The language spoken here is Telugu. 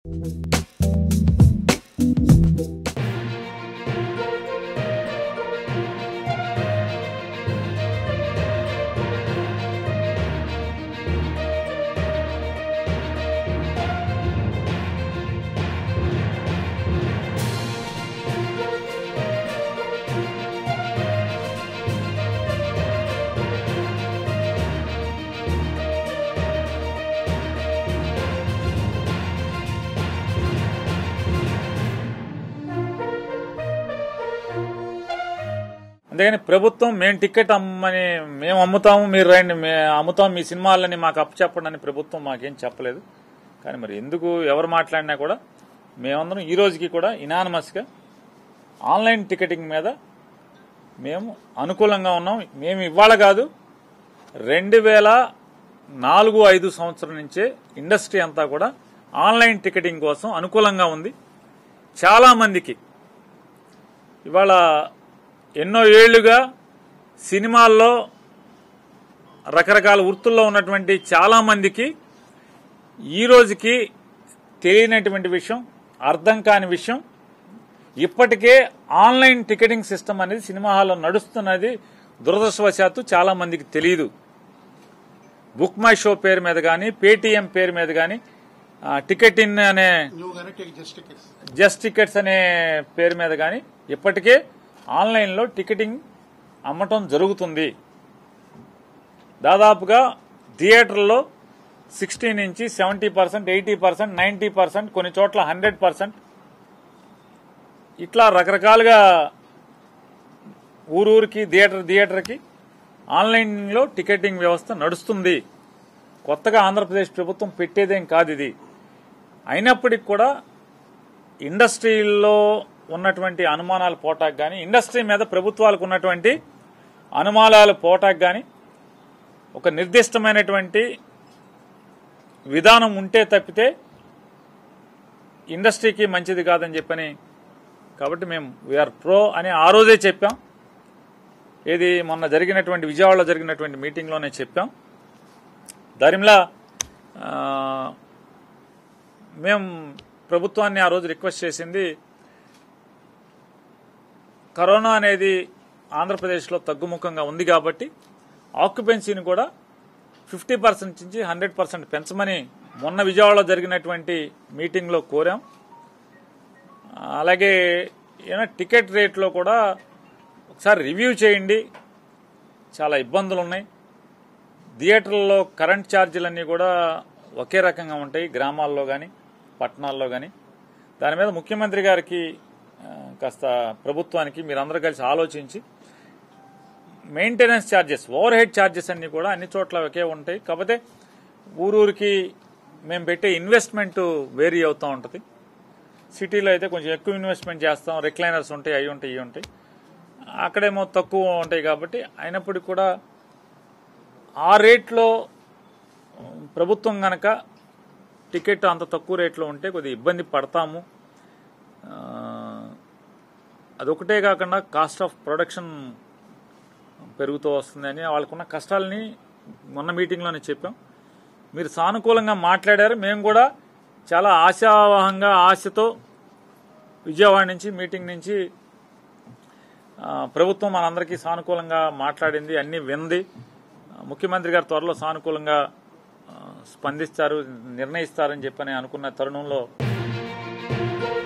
అందుకని ప్రభుత్వం మేము టికెట్ అమ్మని మేము అమ్ముతాము మీరు రండి మేము అమ్ముతాం మీ సినిమాలని మాకు అప్పచెప్పండి అని ప్రభుత్వం మాకేం చెప్పలేదు కానీ మరి ఎందుకు ఎవరు మాట్లాడినా కూడా మేమందరం ఈ రోజుకి కూడా ఇనానమస్గా ఆన్లైన్ టికెటింగ్ మీద మేము అనుకూలంగా ఉన్నాం మేము ఇవాళ కాదు రెండు వేల నాలుగు ఐదు సంవత్సరం నుంచే ఇండస్ట్రీ అంతా కూడా ఆన్లైన్ టికెటింగ్ కోసం అనుకూలంగా ఉంది చాలామందికి ఇవాళ ఎన్నో ఏళ్లుగా సినిమాల్లో రకరకాల వృత్తుల్లో ఉన్నటువంటి చాలామందికి ఈ రోజుకి తెలియనటువంటి విషయం అర్థం కాని విషయం ఇప్పటికే ఆన్లైన్ టికెటింగ్ సిస్టమ్ అనేది సినిమా హాల్లో నడుస్తున్నది దురదృష్టవశాత్తు చాలా మందికి తెలియదు బుక్ మై షో పేరు మీద కానీ పేటీఎం పేరు మీద కానీ టికెట్ ఇన్ అనే నువ్వు కనుక take just tickets. Just tickets అనే పేరు మీద కానీ ఇప్పటికే ఆన్లైన్లో టికెటింగ్ అమ్మటం జరుగుతుంది దాదాపుగా థియేటర్లో సిక్స్టీ నుంచి seventy percent eighty percent ninety percent కొన్ని చోట్ల హండ్రెడ్ పర్సెంట్ ఇట్లా రకరకాలుగా ఊరూరికి థియేటర్ థియేటర్కి ఆన్లైన్లో టికెటింగ్ వ్యవస్థ నడుస్తుంది కొత్తగా ఆంధ్రప్రదేశ్ ప్రభుత్వం పెట్టేదేం కాదు ఇది అయినప్పటికీ కూడా ఇండస్ట్రీలో ఉన్నటువంటి అనుమానాలు పోటాకు కానీ ఇండస్ట్రీ మీద ప్రభుత్వాలకు ఉన్నటువంటి అనుమానాలు పోటాకు కానీ ఒక నిర్దిష్టమైనటువంటి విధానం ఉంటే తప్పితే ఇండస్ట్రీకి మంచిది కాదని చెప్పని కాబట్టి మేము వీఆర్ ప్రో అని ఆ రోజే చెప్పాం ఏది మొన్న జరిగినటువంటి విజయవాడలో జరిగినటువంటి మీటింగ్లోనే చెప్పాం దరిమిలా ఆ, మేము ప్రభుత్వాన్ని ఆ రోజు రిక్వెస్ట్ చేసింది కరోనా అనేది ఆంధ్రప్రదేశ్లో తగ్గుముఖంగా ఉంది కాబట్టి ఆక్యుపెన్సీని కూడా ఫిఫ్టీ పర్సెంట్ నుంచి హండ్రెడ్ పర్సెంట్ పెంచమని మొన్న విజయవాడలో జరిగినటువంటి మీటింగ్లో కోరాం అలాగే ఏమైనా టికెట్ రేట్లో కూడా ఒకసారి రివ్యూ చేయండి చాలా ఇబ్బందులు ఉన్నాయి థియేటర్లలో కరెంట్ ఛార్జీలన్నీ కూడా ఒకే రకంగా ఉంటాయి గ్రామాల్లో కానీ పట్టణాల్లో కానీ దాని మీద ముఖ్యమంత్రి గారికి ఆ, కాస్త ప్రభుత్వానికి మీరందరూ కలిసి ఆలోచించి maintenance charges overhead charges అన్ని కూడా అన్ని చోట్ల ఒకే ఉంటాయి కాకపోతే ఊరూరికి మేము పెట్టే ఇన్వెస్ట్మెంట్ వేరీ అవుతూ ఉంటుంది సిటీలో అయితే కొంచెం ఎక్కువ ఇన్వెస్ట్మెంట్ చేస్తాం రిక్లైనర్స్ ఉంటాయి అవి ఉంటాయి ఇవి ఉంటాయి అక్కడేమో తక్కువ ఉంటాయి కాబట్టి అయినప్పటికీ కూడా ఆ రేట్లో ఉమ్, ప్రభుత్వం గనక టికెట్ అంత తక్కువ రేట్లో ఉంటే కొద్దిగా ఇబ్బంది పడతాము ఆ, అదొకటే కాకుండా కాస్ట్ ఆఫ్ ప్రొడక్షన్ పెరుగుతూ వస్తుందని వాళ్ళకున్న కష్టాలని మొన్న మీటింగ్లోనే చెప్పాం మీరు సానుకూలంగా మాట్లాడారు మేము కూడా చాలా ఆశావహంగా ఆశతో విజయవాడ నుంచి మీటింగ్ నుంచి ఆ, ప్రభుత్వం మనందరికీ సానుకూలంగా మాట్లాడింది అన్ని వింది ఆ, ముఖ్యమంత్రి గారు త్వరలో సానుకూలంగా ఆ, స్పందిస్తారు నిర్ణయిస్తారని చెప్పని అనుకున్న తరుణంలో